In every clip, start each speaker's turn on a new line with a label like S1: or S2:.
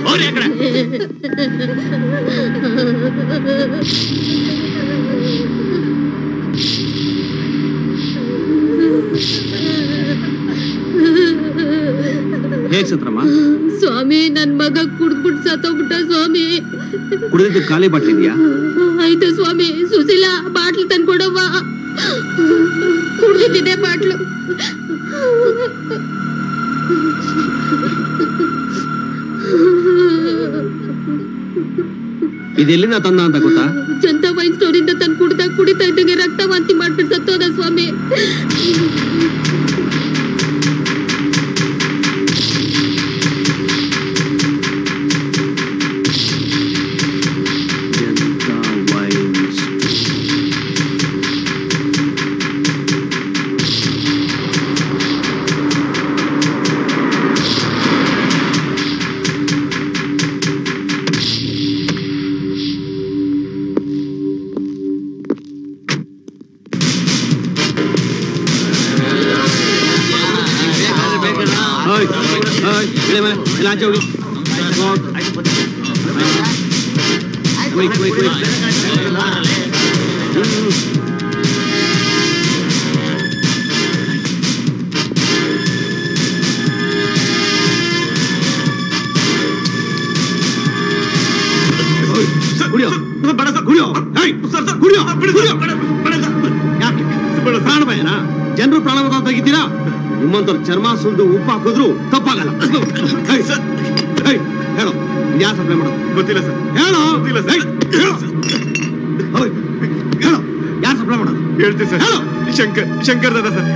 S1: ಹೋಗ್ರಿ ಆ ಕಡೆ
S2: ಹೇಗ್ ಸತ್ರಮ್ಮ
S3: ಸ್ವಾಮಿ ನನ್ ಮಗ ಕುಡ್ದ್ಬಿಟ್ ಸತ್ತೋಗ್ಬಿಟ್ಟ ಸ್ವಾಮಿ
S2: ಕುಡಿದಿದ್ದು ಖಾಲಿ ಬಾಟ್ಲಿದ್ಯಾ
S3: ಆಯ್ತು ಸ್ವಾಮಿ ಸುಶೀಲ ಬಾಟ್ಲು ತಂದ್ಕೊಡವ್ವ ಕುಡ್ದಿದ್ದೆ ಬಾಟ್ಲು
S2: ಇದೆಲ್ಲಿಂದ ತಂದ ಅಂತ ಗೊತ್ತಾ
S3: ಜನತಾ ವೈನ್ ಸ್ಟೋರಿಂದ ತಂದು ಕುಡ್ದ ಕುಡಿತಾ ಇದ್ದಂಗೆ ರಕ್ತ ವಾಂತಿ ಮಾಡ್ಬಿಟ್ಟು ಸತ್ತೋದ ಸ್ವಾಮಿ
S2: ಜನತಾ ವೈನ್ಸ್. ಓಯ್, ಓಯ್, ಇಳಿ ಮೇಲೆ, ಇಲ್ಲಿ ಆಚೆ ಹೋಗಿ Quick, quick, quick. ಹ್ಮ್. ಓಯ್, ಕುಡಿಯೋ ಕುಡಿಯೋ ಏಯ್, ಕುಡಿಯೋ ಕುಡಿಯೋ ಯಾಕೆ ಪ್ರಾಣ ಭಯನಾ ಜನರು ಪ್ರಾಣ ಬದ ತೆಗಿತೀರಾ ನಿಮ್ಮಂತವ್ರ ಚರ್ಮ ಸುಲ್ದು ಉಪ್ಪು ಹಾಕಿದ್ರು ತಪ್ಪಾಗಲ್ಲ ಏಯ್, ಏಯ್, ಹೇಳು ಯಾರು ಸಪ್ಲೈ ಮಾಡೋದು
S1: ಗೊತ್ತಿಲ್ಲ ಸರ್
S2: ಹೇಳು
S1: ಗೊತ್ತಿಲ್ಲ ಸರ್.
S2: ಏಯ್, ಹೇಳು ಓಯ್, ಹೇಳು ಯಾರು ಸಪ್ಲೈ ಮಾಡೋದು
S1: ಹೇಳ್ತೀವಿ ಸರ್
S2: ಹೇಳು.
S1: ಶಂಕರ್ ಶಂಕರ್ ದಾದ ಸರ್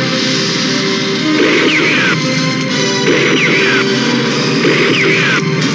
S4: Yeah.